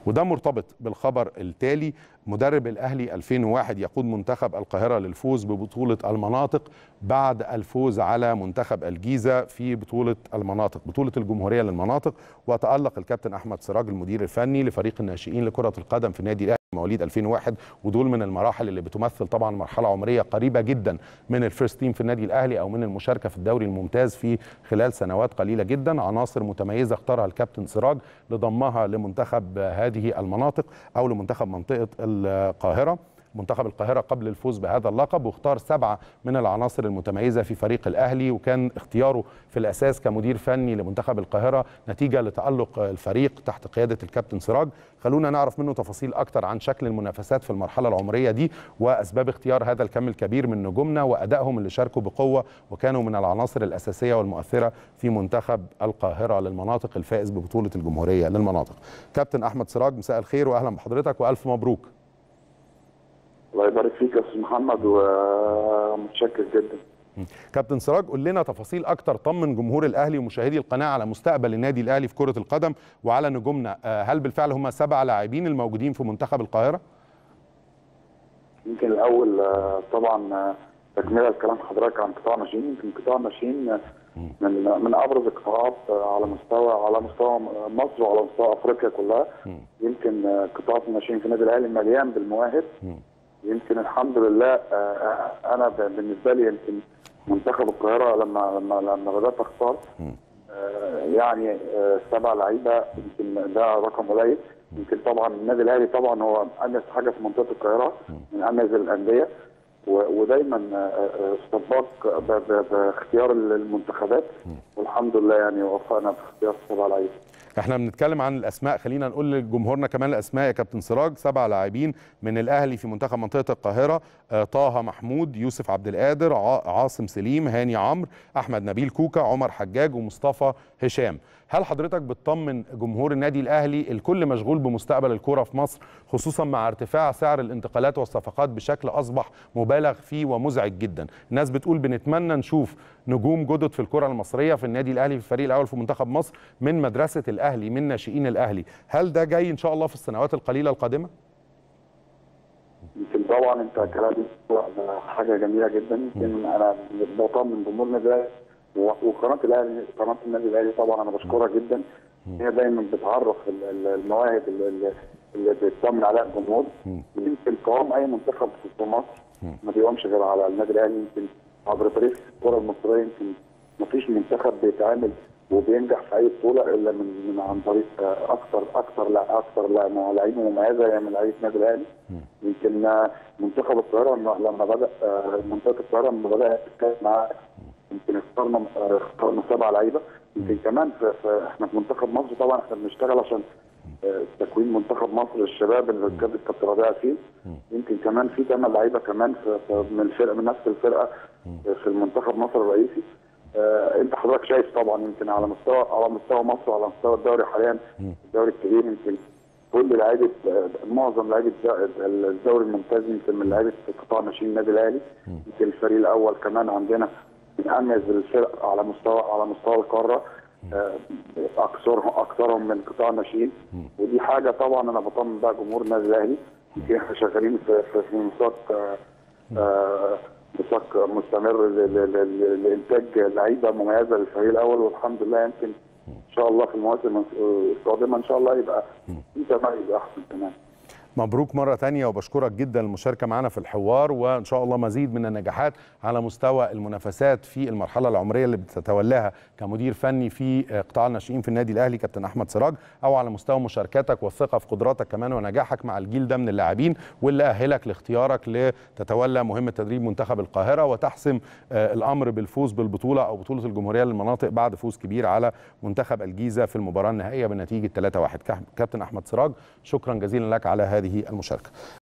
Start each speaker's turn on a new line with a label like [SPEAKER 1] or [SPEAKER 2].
[SPEAKER 1] وده مرتبط بالخبر التالي مدرب الاهلي 2001 يقود منتخب القاهره للفوز ببطوله المناطق بعد الفوز على منتخب الجيزه في بطوله المناطق بطوله الجمهوريه للمناطق وتالق الكابتن احمد سراج المدير الفني لفريق الناشئين لكره القدم في النادي الاهلي مواليد 2001 ودول من المراحل اللي بتمثل طبعا مرحله عمريه قريبه جدا من الفيرست تيم في النادي الاهلي او من المشاركه في الدوري الممتاز في خلال سنوات قليله جدا عناصر متميزه اختارها الكابتن سراج لضمها لمنتخب هذه المناطق او لمنتخب منطقه القاهره منتخب القاهره قبل الفوز بهذا اللقب واختار سبعه من العناصر المتميزه في فريق الاهلي وكان اختياره في الاساس كمدير فني لمنتخب القاهره نتيجه لتالق الفريق تحت قياده الكابتن سراج خلونا نعرف منه تفاصيل اكتر عن شكل المنافسات في المرحله العمريه دي واسباب اختيار هذا الكم الكبير من نجومنا وادائهم اللي شاركوا بقوه وكانوا من العناصر الاساسيه والمؤثره في منتخب القاهره للمناطق الفائز ببطوله الجمهوريه للمناطق كابتن احمد سراج مساء الخير واهلا بحضرتك والف مبروك
[SPEAKER 2] الله يبارك فيك يا استاذ محمد ومتشكر جدا
[SPEAKER 1] كابتن سراج قول لنا تفاصيل اكتر طمن جمهور الاهلي ومشاهدي القناه على مستقبل النادي الاهلي في كره القدم وعلى نجومنا هل بالفعل هم سبع لاعبين الموجودين في منتخب القاهره
[SPEAKER 2] يمكن الاول طبعا تكمله لكلام حضرتك عن قطاع ناشئين يمكن قطاع ناشئين من من ابرز القطاعات على مستوى على مستوى مصر وعلى مستوى افريقيا كلها يمكن قطاع الناشئين في النادي الاهلي مليان بالمواهب يمكن الحمد لله انا بالنسبه لي يمكن منتخب القاهره لما لما لما بدات اختار يعني سبع لعيبه يمكن ده رقم قليل يمكن طبعا النادي الاهلي طبعا هو اميز حاجه في منطقه القاهره من اميز الانديه ودايما سباق باختيار المنتخبات والحمد لله يعني وفقنا في اختيار سبع لعيبه
[SPEAKER 1] احنا بنتكلم عن الاسماء خلينا نقول لجمهورنا كمان الاسماء يا كابتن سراج سبع لاعبين من الاهلي في منتخب منطقه القاهره طه محمود يوسف عبد القادر عاصم سليم هاني عمرو احمد نبيل كوكا عمر حجاج ومصطفى هشام هل حضرتك بتطمن جمهور النادي الاهلي الكل مشغول بمستقبل الكره في مصر خصوصا مع ارتفاع سعر الانتقالات والصفقات بشكل اصبح مبالغ فيه ومزعج جدا الناس بتقول بنتمنى نشوف نجوم جدد في الكره المصريه في النادي الاهلي في الفريق الاول في منتخب مصر من مدرسه الاهلي من ناشئين الاهلي هل ده جاي ان شاء الله في السنوات القليله القادمه
[SPEAKER 2] يمكن طبعا انت كلامك حاجه جميله جدا يمكن انا بطمن جمهور النادي الاهلي وقناه الاهلي قناه النادي الاهلي طبعا انا بشكرها جدا هي دايما بتعرف المواهب اللي, اللي بتطمن عليها الجمهور يمكن قوام اي منتخب في مصر ما بيقومش غير على النادي الاهلي يمكن عبر تاريخ الكره المصريه يمكن ما فيش منتخب بيتعامل وبينجح في اي بطوله الا من من عن طريق اكثر اكثر لا اكثر لعيبه مميزه يعني من لعيبه النادي الاهلي يمكن منتخب القاهره لما بدا منطقه القاهره لما بدا تتكلم معاه يمكن اخترنا اخترنا سبع لعيبه يمكن كمان في, في احنا في منتخب مصر طبعا احنا بنشتغل عشان تكوين منتخب مصر للشباب اللي كانت كابتن ربيع فيه يمكن كمان في ثمان لعيبه كمان في, في من الفرقه من نفس الفرقه في المنتخب مصر الرئيسي آه انت حضرتك شايف طبعا يمكن على مستوى على مستوى مصر وعلى مستوى الدوري حاليا الدوري الكبير يمكن كل لعيبه معظم لعيبه الدوري الممتاز يمكن من لعيبه قطاع ناشئين النادي الاهلي يمكن الفريق الاول كمان عندنا من اميز الفرق على مستوى على مستوى القاره اكثرهم اكثرهم من قطاع الناشئين ودي حاجه طبعا انا بطمن بقى جمهور النادي الاهلي يمكن احنا شغالين في في, في مساق مساق مستمر لانتاج لعيبه مميزه للفريق الاول والحمد لله يمكن ان شاء الله في المواسم القادمه ان شاء الله يبقى في تميز احسن كمان
[SPEAKER 1] مبروك مرة تانية وبشكرك جدا المشاركة معنا في الحوار وإن شاء الله مزيد من النجاحات على مستوى المنافسات في المرحلة العمرية اللي بتتولاها كمدير فني في قطاع الناشئين في النادي الأهلي كابتن أحمد سراج أو على مستوى مشاركتك والثقة في قدراتك كمان ونجاحك مع الجيل ده من اللاعبين واللي أهلك لاختيارك لتتولى مهمة تدريب منتخب القاهرة وتحسم الأمر بالفوز بالبطولة أو بطولة الجمهورية للمناطق بعد فوز كبير على منتخب الجيزة في المباراة النهائية بنتيجة 3-1 كابتن أحمد سراج شكرا جزيلا لك على هذه المشاركة